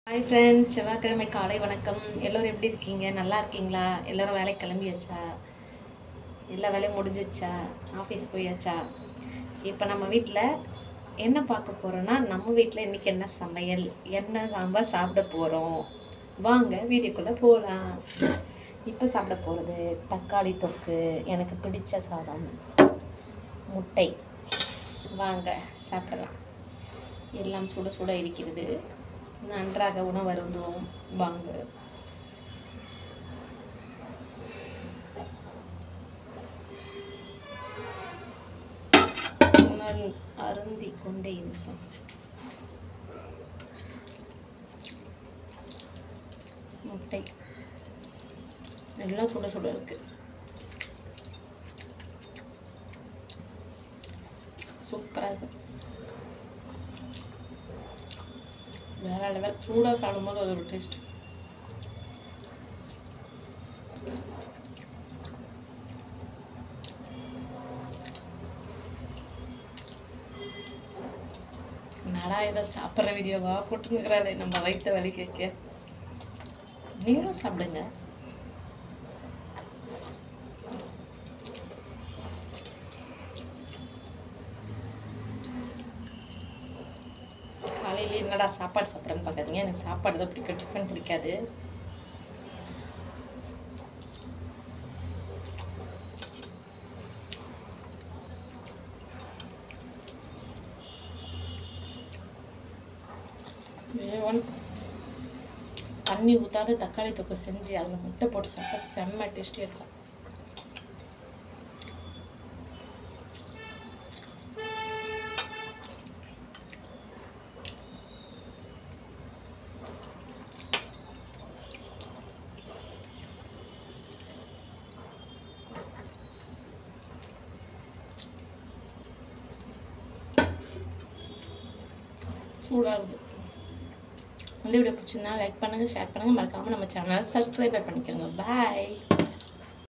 hi friends செவ்வாய்க்கிழமை காலை வணக்கம் எல்லோரும் எப்படி இருக்கீங்க நல்லா இருக்கீங்களா எல்லோரும் வேலைக்கு கிளம்பியாச்சா எல்லா வேலையும் முடிஞ்சிச்சா ஆஃபீஸ் போயாச்சா இப்போ நம்ம வீட்டில் என்ன பார்க்க போகிறோன்னா நம்ம வீட்டில் இன்றைக்கி என்ன சமையல் என்ன சாம்பார் சாப்பிட போகிறோம் வாங்க வீடியோக்குள்ளே போகலாம் இப்போ சாப்பிட போகிறது தக்காளி தொக்கு எனக்கு பிடிச்ச சாதம் முட்டை வாங்க சாப்பிடலாம் எல்லாம் சுட சுட இருக்கிறது நன்றாக உணவருந்துவோம் வாங்க உணவு அருந்தி கொண்டே இருப்போம் முட்டை எல்லாம் சுட சுட இருக்கு சூப்பராக இருக்கு வேற லெவல் சூடாக சாப்பிடும்போது அது ஒரு டேஸ்ட் நடா இவ சாப்பிட்ற வீடியோவா போட்டுருக்கிறாளே நம்ம வயிற்ற வலி கேட்க நீங்களும் சாப்பிடுங்க காலையிலே என்னடா சாப்பாடு சாப்பிட்றேன்னு பார்க்காதீங்க எனக்கு சாப்பாடு தான் பிடிக்கும் டிஃபன் பிடிக்காது ஒன் தண்ணி ஊற்றாத தக்காளி தொக்கு செஞ்சு அதில் முட்டை போட்டு சாப்பிட்டா செம்ம டேஸ்டியாக இருக்கும் சூடாக இருக்குது இந்த வீடியோ பிடிச்சிருந்தா லைக் பண்ணுங்கள் ஷேர் பண்ணுங்கள் மறக்காமல் நம்ம சேனலை சப்ஸ்கிரைபர் பண்ணிக்கோங்க பாய்